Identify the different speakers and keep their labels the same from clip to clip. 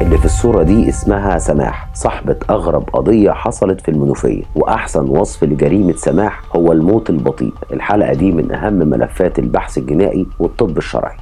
Speaker 1: اللي في الصورة دي اسمها سماح صاحبة أغرب قضية حصلت في المنوفية وأحسن وصف لجريمة سماح هو الموت البطيء الحلقة دي من أهم ملفات البحث الجنائي والطب الشرعي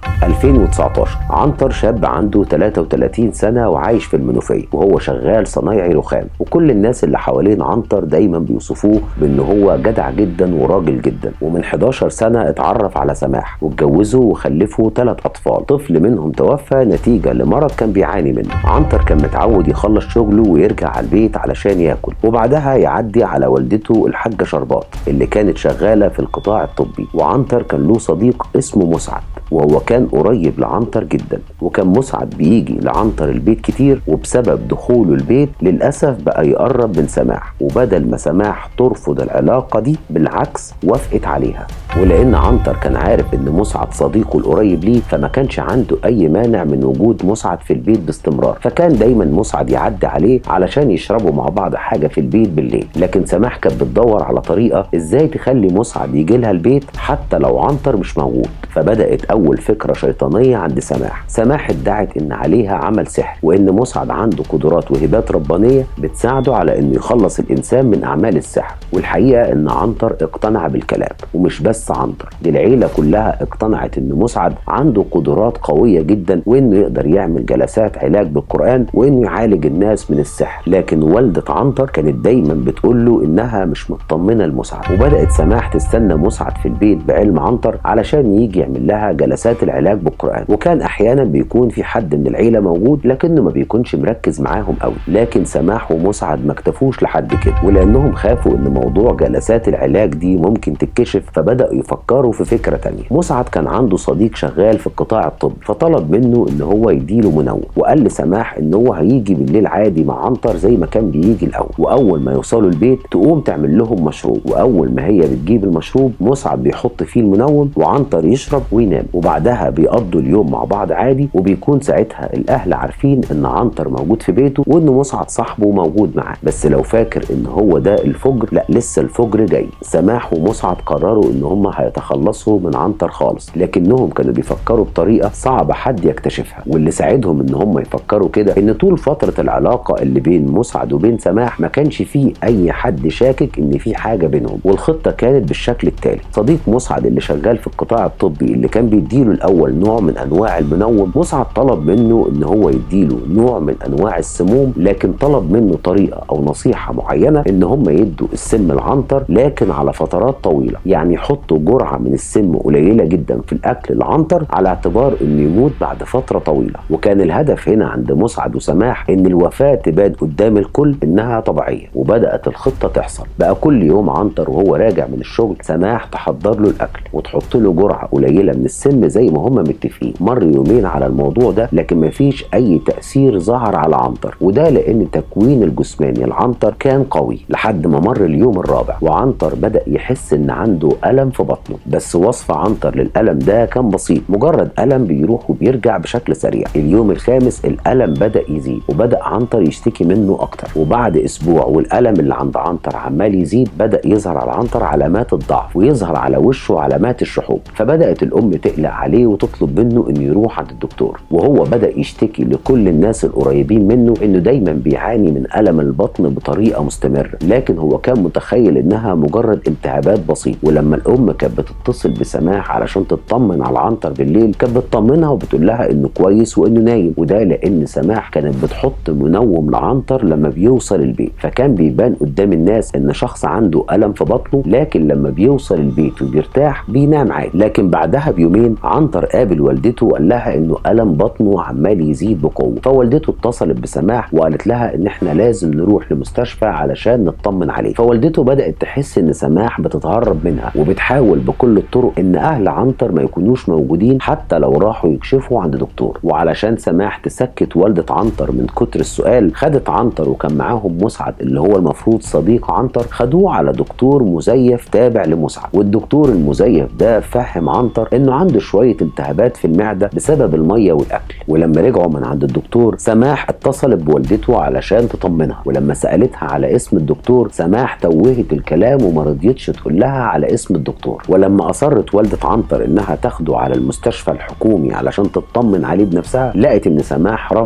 Speaker 1: 2019 عنتر شاب عنده 33 سنة وعايش في المنوفية وهو شغال صنايعي رخام وكل الناس اللي حوالين عنتر دايما بيوصفوه بأن هو جدع جدا وراجل جدا ومن 11 سنة اتعرف على سماح واتجوزوا وخلفوا ثلاث أطفال طفل منهم توفى نتيجة لمرض كان بيعاني منه عنتر كان متعود يخلص شغله ويرجع على البيت علشان ياكل وبعدها يعدي على والدته الحاجة شربات اللي كانت شغالة في القطاع الطبي وعنتر كان له صديق اسمه مسعد وهو كان قريب لعنتر جدا وكان مسعد بيجي لعنتر البيت كتير وبسبب دخوله البيت للأسف بقى يقرب من سماح وبدل ما سماح ترفض العلاقة دي بالعكس وافقت عليها ولأن عنتر كان عارف إن مسعد صديقه القريب ليه فما كانش عنده أي مانع من وجود مسعد في البيت باستمرار فكان دايما مسعد يعدي عليه علشان يشربوا مع بعض حاجة في البيت بالليل لكن سماح كانت بتدور على طريقة إزاي تخلي مسعد يجي لها البيت حتى لو عنتر مش موجود فبدأت أول فكرة شيطانية عند سماح سماح ادعت إن عليها عمل سحر وإن مسعد عنده قدرات وهبات ربانية بتساعده على إنه يخلص الإنسان من أعمال السحر والحقيقة إن عنتر اقتنع بالكلام ومش بس عنتر دي العيلة كلها اقتنعت إن مسعد عنده قدرات قوية جدا وإنه يقدر يعمل جلسات علاج بالقرآن وإنه يعالج الناس من السحر لكن والدة عنتر كانت دايما بتقول له إنها مش مطمنة لمسعد وبدأت سماح تستنى مسعد في البيت بعلم عنتر علشان يجي يعمل لها جلسات العلاج بالقرآن وكان أحيانا بيكون في حد من العيلة موجود لكنه ما بيكونش مركز معاهم قوي لكن سماح ومسعد ما اكتفوش لحد كده ولأنهم خافوا إن موضوع جلسات العلاج دي ممكن تتكشف فبدأوا يفكروا في فكرة تانية مسعد كان عنده صديق شغال في القطاع الطبي فطلب منه إن هو يديله منوم وقال لسماح إن هو هيجي بالليل عادي مع عنتر زي ما كان بيجي الأول وأول ما يوصلوا البيت تقوم تعمل لهم مشروب وأول ما هي بتجيب المشروب مسعد بيحط فيه المنوم وعنتر يشرب وينام وبعدها بيقضوا اليوم مع بعض عادي وبيكون ساعتها الأهل عارفين إن عنتر موجود في بيته وإن مسعد صاحبه موجود معاه بس لو فاكر إن هو ده الفجر لا لسه الفجر جاي سماح ومسعد قرروا إن هم هيتخلصوا من عنتر خالص لكنهم كانوا بيفكروا بطريقة صعب حد يكتشفها واللي ساعدهم إن هم يفكروا كده إن طول فترة العلاقة اللي بين مسعد وبين سماح ما كانش فيه أي حد شاكك إن في حاجة بينهم والخطة كانت بالشكل التالي صديق مسعد اللي شغال في القطاع الطبي اللي كان بيديله الأول نوع من أنواع المنوم مسعد طلب منه إن هو يديله نوع من أنواع السموم لكن طلب منه طريقة أو نصيحة معينة إن هم يدوا السم العنتر لكن على فترات طويلة يعني يحطوا جرعة من السم قليلة جدا في الأكل العنتر على اعتبار إنه يموت بعد فترة طويلة وكان الهدف هنا عند مسعد وسماح إن الوفاة تبان قدام الكل إنها طبيعية وبدأت الخطة تحصل بقى كل يوم عنتر وهو راجع من الشغل سماح تحضر له الأكل وتحط له جرعة قليلة من السم زي ما هم متفقين مر يومين على الموضوع ده لكن مفيش أي تأثير ظهر على عنتر وده لأن تكوين الجسماني العنتر كان قوي لحد ما مر اليوم الرابع وعنتر بدأ يحس إن عنده ألم في بطنه بس وصف عنتر للألم ده كان بسيط مجرد ألم بيروح وبيرجع بشكل سريع اليوم الخامس الألم بدأ يزيد وبدأ عنتر يشتكي منه أكتر وبعد أسبوع والألم اللي عند عنتر عمال يزيد بدأ يظهر على عنتر علامات الضعف ويظهر على وشه علامات الشحوب فبدأت الأم تقلق عليه وتطلب منه إنه يروح عند الدكتور وهو بدأ يشتكي لكل الناس القريبين منه إنه دايما بيعاني من ألم البطن بطريقة مستمرة لكن هو كان متخيل إنها مجرد التهابات بسيطة ولما الأم كانت بتتصل بسماح علشان تطمن على عنتر بالليل كانت بتطمنها وبتقول لها إنه كويس وإنه نايم وده لأن سماح كانت بتحط منوم لعنتر لما بيوصل البيت فكان بيبان قدام الناس إن شخص عنده ألم في بطنه لكن لما بيوصل البيت وبيرتاح بينام عادي لكن بعدها بيومين عنتر قابل والدته وقال لها إنه ألم بطنه عمال يزيد بقوة فوالدته اتصلت بسماح وقالت لها إن إحنا لازم نروح لمستشفى علشان نطمن عليه فوالدته بدأت تحس إن سماح بتتهرب منها وبتحاول بكل الطرق إن أهل عنتر ما يكونوش موجودين حتى لو راحوا يكشفوا عند دكتور وعلشان سماح تسكت والدة عنتر من كتر السؤال خدت عنتر وكان معاهم مسعد اللي هو المفروض صديق عنتر خدوه على دكتور مزيف تابع لمسعد والدكتور المزيف ده فهم عنتر انه عنده شويه التهابات في المعده بسبب الميه والاكل ولما رجعوا من عند الدكتور سماح اتصلت بوالدته علشان تطمنها ولما سالتها على اسم الدكتور سماح توهت الكلام وما رضيتش تقول لها على اسم الدكتور ولما اصرت والده عنتر انها تاخده على المستشفى الحكومي علشان تطمن عليه بنفسها لقت ان سماح رفضت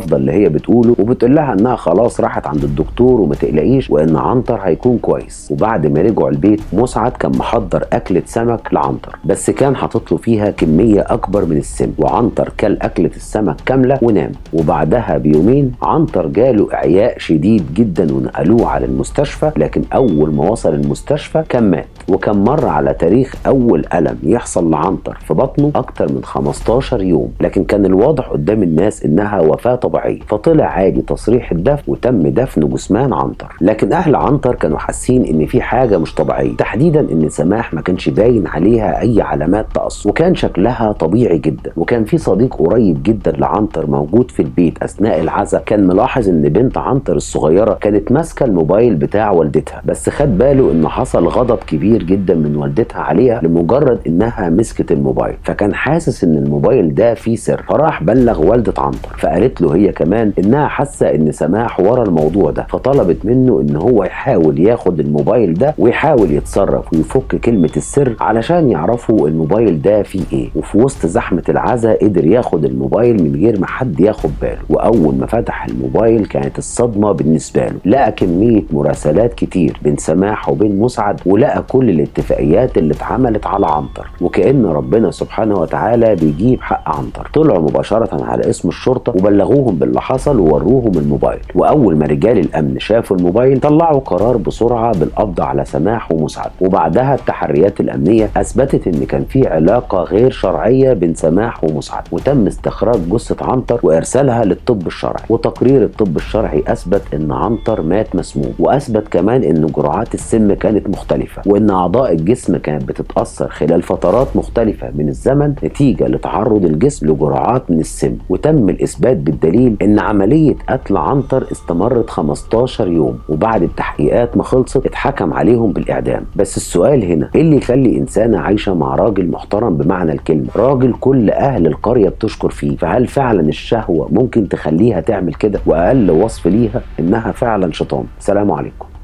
Speaker 1: رافضه اللي هي بتقوله وبتقول لها انها خلاص راحت عند الدكتور وما تقلقيش وان عنتر هيكون كويس وبعد ما رجعوا البيت مسعد كان محضر اكله سمك لعنتر بس كان حاطط له فيها كميه اكبر من السم وعنتر كل اكله السمك كامله ونام وبعدها بيومين عنتر جاله اعياء شديد جدا ونقلوه على المستشفى لكن اول ما وصل المستشفى كان مات وكان مر على تاريخ اول الم يحصل لعنتر في بطنه اكتر من 15 يوم لكن كان الواضح قدام الناس انها وفاه طبيعيه فطلع عادي تصريح الدفن وتم دفن جثمان عنتر لكن اهل عنتر كانوا حاسين ان في حاجه مش طبيعيه تحديدا ان سماح ما كانش باين عليها اي علامات تاثر وكان شكلها طبيعي جدا وكان في صديق قريب جدا لعنتر موجود في البيت اثناء العزاء كان ملاحظ ان بنت عنتر الصغيره كانت ماسكه الموبايل بتاع والدتها بس خد باله ان حصل غضب كبير جدا من والدتها عليها لمجرد انها مسكت الموبايل فكان حاسس ان الموبايل ده فيه سر فراح بلغ والده عنتر فقالت له هي كمان انها حاسه ان سماح ورا الموضوع ده فطلبت منه ان هو يحاول ياخد الموبايل ده ويحاول يتصرف ويفك كلمه السر علشان يعرفوا الموبايل ده فيه ايه وفي وسط زحمه العزاء قدر ياخد الموبايل من غير ما حد ياخد باله واول ما فتح الموبايل كانت الصدمه بالنسبه له لقى كميه مراسلات كتير بين سماح وبين مسعد ولقى كل الاتفاقيات اللي اتعملت على عنتر وكأن ربنا سبحانه وتعالى بيجيب حق عنتر طلعوا مباشرة على اسم الشرطة وبلغوهم باللي حصل ووروهم الموبايل وأول ما رجال الأمن شافوا الموبايل طلعوا قرار بسرعة بالقبض على سماح ومسعد وبعدها التحريات الأمنية أثبتت إن كان في علاقة غير شرعية بين سماح ومسعد وتم استخراج جثة عنتر وإرسالها للطب الشرعي وتقرير الطب الشرعي أثبت إن عنتر مات مسموم وأثبت كمان إن جرعات السم كانت مختلفة وإن أعضاء الجسم كانت بتتأثر خلال فترات مختلفة من الزمن نتيجة لتعرض الجسم لجرعات من السم وتم الإثبات بالدليل إن عملية قتل عنتر استمرت 15 يوم وبعد التحقيقات ما خلصت اتحكم عليهم بالإعدام بس السؤال هنا إيه اللي يخلي إنسانة عايشة مع راجل محترم بمعنى الكلمة راجل كل أهل القرية بتشكر فيه فهل فعلا الشهوة ممكن تخليها تعمل كده وأقل وصف ليها إنها فعلا شيطان سلام عليكم